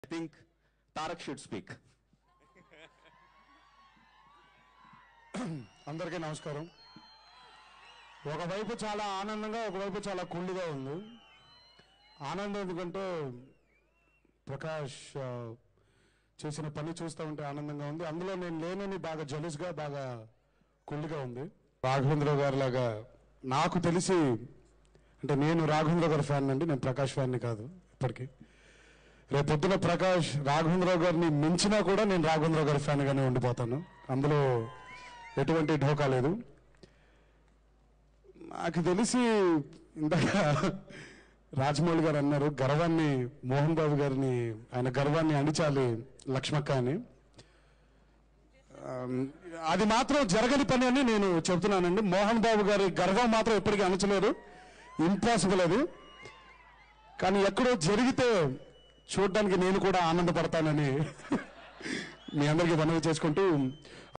think Tarak should speak. అందరికీ నమస్కారం ఒకవైపు చాలా ఆనందంగా ఒకవైపు చాలా కుళ్ళుగా ఉంది ఆనందం ఎందుకంటే ప్రకాష్ ఆ, చేసిన పని చూస్తూ ఉంటే ఆనందంగా ఉంది అందులో నేను లేనని బాగా జలుస్గా బాగా కుళ్ళుగా ఉంది రాఘవేంద్ర గారి లాగా నాకు తెలిసి అంటే నేను రాఘవేంద్ర గారి ఫ్యాన్ అండి నేను ప్రకాష్ ఫ్యాన్ని కాదు ఇప్పటికీ రేపు పొద్దున ప్రకాష్ రాఘవేంద్రరావు గారిని మించినా కూడా నేను రాఘవేంద్రరావు గారి ఫ్యాన్గానే ఉండిపోతాను అందులో ఎటువంటి ఢోకా లేదు నాకు తెలిసి ఇందాక రాజమౌళి గారు అన్నారు గర్వాన్ని మోహన్ బాబు గారిని ఆయన గర్వాన్ని అణిచాలి లక్ష్మక్క అని ఆమ్, అది మాత్రం జరగని పని అని నేను చెబుతున్నానండి మోహన్ బాబు గారి గర్వం మాత్రం ఎప్పటికీ అణచలేరు ఇంపాసిబుల్ అది కానీ ఎక్కడో జరిగితే చూడడానికి నేను కూడా ఆనందపడతానని మీ అందరికీ మనవి చేసుకుంటూ